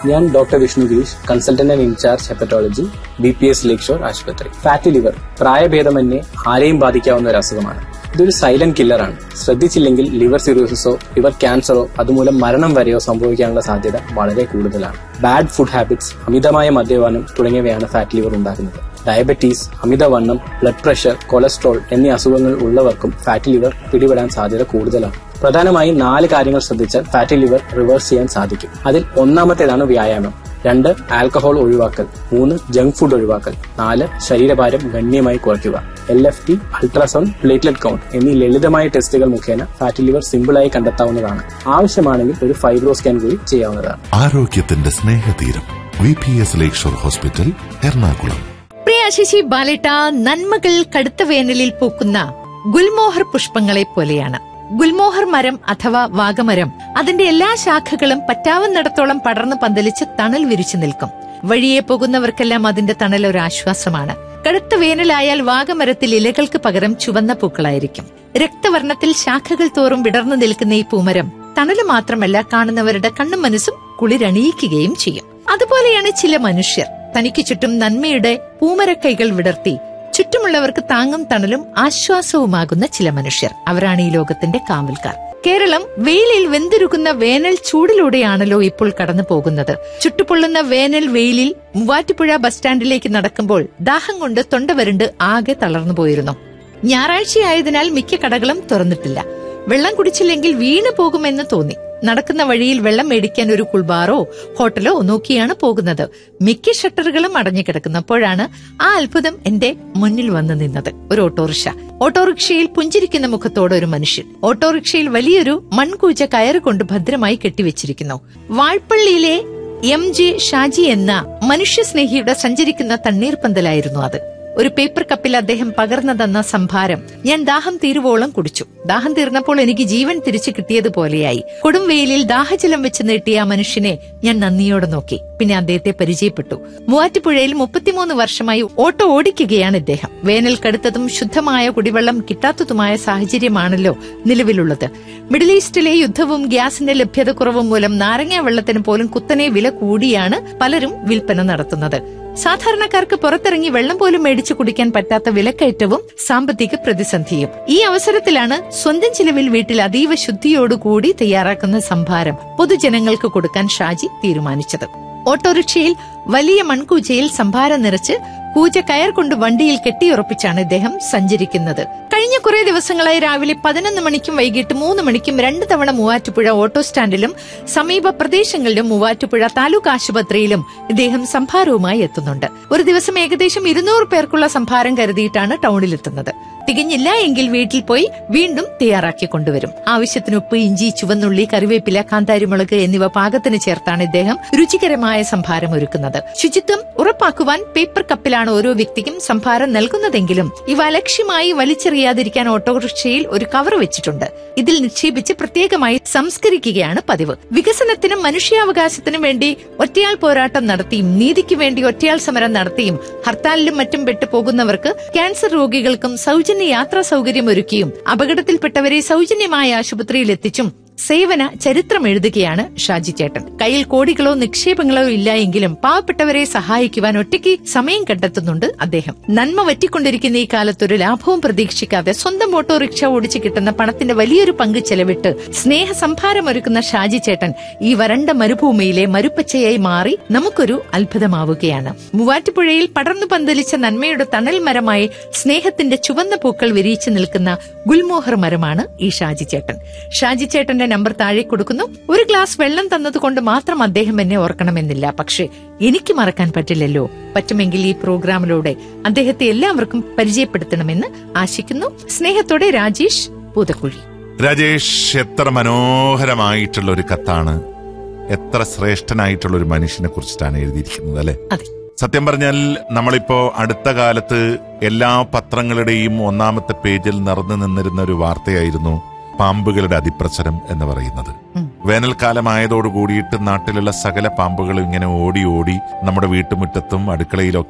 ഞാൻ doctor Vishnu Girish consultant and incharge hepatology B P S Lakeshore ആശുപത്രി fatty liver പ്രായഭേദമന്യേ ആരെയും ബാധിക്കാവുന്ന ഒരു അസുഖമാണ് ഇതൊരു സൈലന്റ് കില്ലറാണ് ശ്രദ്ധിച്ചില്ലെങ്കിൽ ലിവർ സിറോസിസോ ലിവർ ക്യാൻസറോ അതുമൂലം മരണം വരെയോ സംഭവിക്കാനുള്ള സാധ്യത വളരെ കൂടുതലാണ് ബാഡ് ഫുഡ് ഹാബിറ്റ്സ് അമിതമായ മദ്യപാനം തുടങ്ങിയവയാണ് ഫാറ്റ് ലിവർ ഉണ്ടാക്കുന്നത് ഡയബറ്റീസ് അമിതവണ്ണം ബ്ലഡ് പ്രഷർ കൊളസ്ട്രോൾ എന്നീ അസുഖങ്ങൾ ഉള്ളവർക്കും ഫാറ്റ് ലിവർ പിടിപെടാൻ സാധ്യത കൂടുതലാണ് പ്രധാനമായും നാല് കാര്യങ്ങൾ ശ്രദ്ധിച്ചാൽ ഫാറ്റി ലിവർ റിവേഴ്സ് ചെയ്യാൻ സാധിക്കും അതിൽ ഒന്നാമത്തേതാണ് വ്യായാമം രണ്ട് ആൽക്കഹോൾ ഒഴിവാക്കൽ മൂന്ന് ജങ്ക് ഫുഡ് ഒഴിവാക്കൽ നാല് ശരീരഭാരം ഗണ്യമായി കുറയ്ക്കുക L F T ultrasound platelet count എന്നീ ലളിതമായ ടെസ്റ്റുകൾ മുഖേന ഫാറ്റി ലിവർ സിമ്പിളായി കണ്ടെത്താവുന്നതാണ് ആവശ്യമാണെങ്കിൽ ഒരു ഫൈബ്രോ സ്കാൻ കൂടി ചെയ്യാവുന്നതാണ് ആരോഗ്യത്തിന്റെ സ്നേഹതീരം V P S Lakeshore hospital Ernakulam Priya Sasi ബാലേട്ട നന്മകൾ കടുത്ത വേനലിൽ പൂക്കുന്ന ഗുൽമോഹർ പുഷ്പങ്ങളെ പോലെയാണ് ഗുൽമോഹർ മരം അഥവാ വാഗമരം അതിന്റെ എല്ലാ ശാഖകളും പറ്റാവുന്നിടത്തോളം പടർന്നു പന്തലിച്ച് തണൽ വിരിച്ചു നിൽക്കും വഴിയെ പോകുന്നവർക്കെല്ലാം അതിന്റെ തണൽ ഒരു ആശ്വാസമാണ് കടുത്ത വേനലായാൽ വാഗമരത്തിൽ ഇലകൾക്ക് പകരം ചുവന്ന പൂക്കളായിരിക്കും രക്തവർണ്ണത്തിൽ ശാഖകൾ തോറും വിടർന്നു നിൽക്കുന്ന ഈ പൂമരം തണല് മാത്രമല്ല കാണുന്നവരുടെ കണ്ണും മനസ്സും കുളിരണിയിക്കുകയും ചെയ്യും അതുപോലെയാണ് ചില മനുഷ്യർ തനിക്ക് ചുറ്റും നന്മയുടെ പൂമരക്കൈകൾ വിടർത്തി ചുറ്റുമുള്ളവർക്ക് താങ്ങും തണലും ആശ്വാസവുമാകുന്ന ചില മനുഷ്യർ അവരാണ് ഈ ലോകത്തിന്റെ കാവൽക്കാർ കേരളം വെയിലിൽ വെന്തുരുകുന്ന വേനൽ ചൂടിലൂടെയാണല്ലോ ഇപ്പോൾ കടന്നു പോകുന്നത് ചുട്ടുപൊള്ളുന്ന വേനൽ വെയിലിൽ മൂവാറ്റുപുഴ ബസ് സ്റ്റാൻഡിലേക്ക് നടക്കുമ്പോൾ ദാഹം കൊണ്ട് തൊണ്ട വരണ്ട് ആകെ തളർന്നു പോയിരുന്നു ഞായറാഴ്ചയായതിനാൽ മിക്ക കടകളും തുറന്നിട്ടില്ല വെള്ളം കുടിച്ചില്ലെങ്കിൽ വീണു പോകുമെന്ന് തോന്നി നടക്കുന്ന വഴിയിൽ വെള്ളം മേടിക്കാൻ ഒരു കുൾബാറോ ഹോട്ടലോ നോക്കിയാണ് പോകുന്നത് മിക്ക ഷട്ടറുകളും അടഞ്ഞു കിടക്കുന്നപ്പോഴാണ് ആ അത്ഭുതം എന്റെ മുന്നിൽ വന്നു നിന്നത് ഒരു ഓട്ടോറിക്ഷ ഓട്ടോറിക്ഷയിൽ പുഞ്ചിരിക്കുന്ന മുഖത്തോടെ ഒരു മനുഷ്യൻ ഓട്ടോറിക്ഷയിൽ വലിയൊരു മൺകൂച്ച കയറുകൊണ്ട് ഭദ്രമായി കെട്ടിവെച്ചിരിക്കുന്നു വാഴ്പള്ളിയിലെ എം ജെ ഷാജി എന്ന മനുഷ്യസ്നേഹിയുടെ സഞ്ചരിക്കുന്ന തണ്ണീർപ്പന്തലായിരുന്നു അത് ഒരു പേപ്പർ കപ്പിൽ അദ്ദേഹം പകർന്നു തന്ന സംഭാരം ഞാൻ ദാഹം തീരുവോളം കുടിച്ചു ദാഹം തീർന്നപ്പോൾ എനിക്ക് ജീവൻ തിരിച്ചു കിട്ടിയതുപോലെയായി കൊടും വെയിലിൽ ദാഹജലം വെച്ച് നീട്ടിയ ആ മനുഷ്യനെ ഞാൻ നന്ദിയോടെ നോക്കി പിന്നെ അദ്ദേഹത്തെ പരിചയപ്പെട്ടു മൂവാറ്റുപുഴയിൽ മുപ്പത്തിമൂന്ന് വർഷമായി ഓട്ടോ ഓടിക്കുകയാണ് ഇദ്ദേഹം വേനൽ കടുത്തതും ശുദ്ധമായ കുടിവെള്ളം കിട്ടാത്തതുമായ സാഹചര്യമാണല്ലോ നിലവിലുള്ളത് മിഡിൽ ഈസ്റ്റിലെ യുദ്ധവും ഗ്യാസിന്റെ ലഭ്യതക്കുറവും മൂലം നാരങ്ങ വെള്ളത്തിന് പോലും കുത്തനെ വില കൂടിയാണ് പലരും വിൽപ്പന നടത്തുന്നത് സാധാരണക്കാർക്ക് പുറത്തിറങ്ങി വെള്ളം പോലും മേടിച്ചു കുടിക്കാൻ പറ്റാത്ത വിലക്കയറ്റവും സാമ്പത്തിക പ്രതിസന്ധിയും ഈ അവസരത്തിലാണ് സ്വന്തം ചിലവിൽ വീട്ടിൽ അതീവ ശുദ്ധിയോടുകൂടി തയ്യാറാക്കുന്ന സംഭാരം പൊതുജനങ്ങൾക്ക് കൊടുക്കാൻ ഷാജി തീരുമാനിച്ചത് ഓട്ടോറിക്ഷയിൽ വലിയ മൺകൂജയിൽ സംഭാരം നിറച്ച് കൂജ കയർ കൊണ്ട് വണ്ടിയിൽ കെട്ടിയുറപ്പിച്ചാണ് ഇദ്ദേഹം സഞ്ചരിക്കുന്നത് കഴിഞ്ഞ കുറെ ദിവസങ്ങളായി രാവിലെ പതിനൊന്ന് മണിക്കും വൈകിട്ട് മൂന്ന് മണിക്കും രണ്ട് തവണ മൂവാറ്റുപുഴ ഓട്ടോ സ്റ്റാൻഡിലും സമീപ പ്രദേശങ്ങളിലും മൂവാറ്റുപുഴ താലൂക്ക് ആശുപത്രിയിലും ഇദ്ദേഹം സംഭാരവുമായി എത്തുന്നുണ്ട് ഒരു ദിവസം ഏകദേശം ഇരുന്നൂറ് പേർക്കുള്ള സംഭാരം കരുതിയിട്ടാണ് ടൗണിലെത്തുന്നത് തികഞ്ഞില്ല എങ്കിൽ വീട്ടിൽ പോയി വീണ്ടും തയ്യാറാക്കി കൊണ്ടുവരും ആവശ്യത്തിന് ഉപ്പ് ഇഞ്ചി ചുവന്നുള്ളി കറിവേപ്പില കാന്താരിമുളക് എന്നിവ പാകത്തിന് ചേർത്താണ് ഇദ്ദേഹം രുചികരമായ സംഭാരം ഒരുക്കുന്നത് ശുചിത്വം ഉറപ്പാക്കുവാൻ പേപ്പർ കപ്പിലാണ് ഓരോ വ്യക്തിക്കും സംഭാരം നൽകുന്നതെങ്കിലും ഇവ അലക്ഷ്യമായി വലിച്ചെറിയാതിരിക്കാൻ ഓട്ടോറിക്ഷയിൽ ഒരു കവർ വെച്ചിട്ടുണ്ട് ഇതിൽ നിക്ഷേപിച്ച് പ്രത്യേകമായി സംസ്കരിക്കുകയാണ് പതിവ് വികസനത്തിനും മനുഷ്യാവകാശത്തിനും വേണ്ടി ഒറ്റയാൾ പോരാട്ടം നടത്തിയും നീതിക്ക് വേണ്ടി ഒറ്റയാൾ സമരം നടത്തിയും ഹർത്താലിലും മറ്റും പെട്ടുപോകുന്നവർക്ക് ക്യാൻസർ രോഗികൾക്കും സൗജന്യ യാത്രാ സൗകര്യം ഒരുക്കിയും അപകടത്തിൽപ്പെട്ടവരെ സൗജന്യമായ ആശുപത്രിയിൽ എത്തിച്ചും സേവന ചരിത്രം എഴുതുകയാണ് ഷാജി ചേട്ടൻ കയ്യിൽ കോടികളോ നിക്ഷേപങ്ങളോ ഇല്ല എങ്കിലും പാവപ്പെട്ടവരെ സഹായിക്കുവാൻ ഒറ്റയ്ക്ക് സമയം കണ്ടെത്തുന്നുണ്ട് അദ്ദേഹം നന്മ വറ്റിക്കൊണ്ടിരിക്കുന്ന ഈ കാലത്ത് ഒരു ലാഭവും പ്രതീക്ഷിക്കാതെ സ്വന്തം ഓട്ടോറിക്ഷ ഓടിച്ച് കിട്ടുന്ന പണത്തിന്റെ വലിയൊരു പങ്ക് ചെലവിട്ട് സ്നേഹ സംഭാരം ഒരുക്കുന്ന ഷാജി ചേട്ടൻ ഈ വരണ്ട മരുഭൂമിയിലെ മരുപ്പച്ചയായി മാറി നമുക്കൊരു അത്ഭുതമാവുകയാണ് മൂവാറ്റുപുഴയിൽ പടർന്നു പന്തലിച്ച നന്മയുടെ തണൽ മരമായി സ്നേഹത്തിന്റെ ചുവന്ന പൂക്കൾ വിരിയിച്ചു നിൽക്കുന്ന ഗുൽമോഹർ മരമാണ് ഈ ഷാജി ചേട്ടൻ ഷാജി ചേട്ടന്റെ നമ്പർ താഴെ കൊടുക്കുന്നു ഒരു ഗ്ലാസ് വെള്ളം തന്നതുകൊണ്ട് മാത്രം അദ്ദേഹം എന്നെ ഓർക്കണമെന്നില്ല പക്ഷേ എനിക്ക് മറക്കാൻ പറ്റില്ലല്ലോ പറ്റുമെങ്കിൽ ഈ പ്രോഗ്രാമിലൂടെ അദ്ദേഹത്തെ എല്ലാവർക്കും പരിചയപ്പെടുത്തണമെന്ന് ആശിക്കുന്നു സ്നേഹത്തോടെ രാജേഷ് പൂതക്കുഴി രാജേഷ് എത്ര മനോഹരമായിട്ടുള്ള ഒരു കത്താണ് എത്ര ശ്രേഷ്ഠനായിട്ടുള്ള ഒരു മനുഷ്യനെ കുറിച്ചിട്ടാണ് എഴുതിയിരിക്കുന്നത് അല്ലെ അതെ സത്യം പറഞ്ഞാൽ നമ്മളിപ്പോ അടുത്ത കാലത്ത് എല്ലാ പത്രങ്ങളുടെയും ഒന്നാമത്തെ പേജിൽ നിറഞ്ഞു നിന്നിരുന്ന ഒരു വാർത്തയായിരുന്നു പാമ്പുകളുടെ അതിപ്രസരം എന്ന് പറയുന്നത് ഉം. വേനൽക്കാലമായതോടു കൂടിയിട്ട് നാട്ടിലുള്ള സകല പാമ്പുകളും ഇങ്ങനെ ഓടി ഓടി നമ്മുടെ വീട്ടുമുറ്റത്തും അടുക്കളയിലൊക്കെ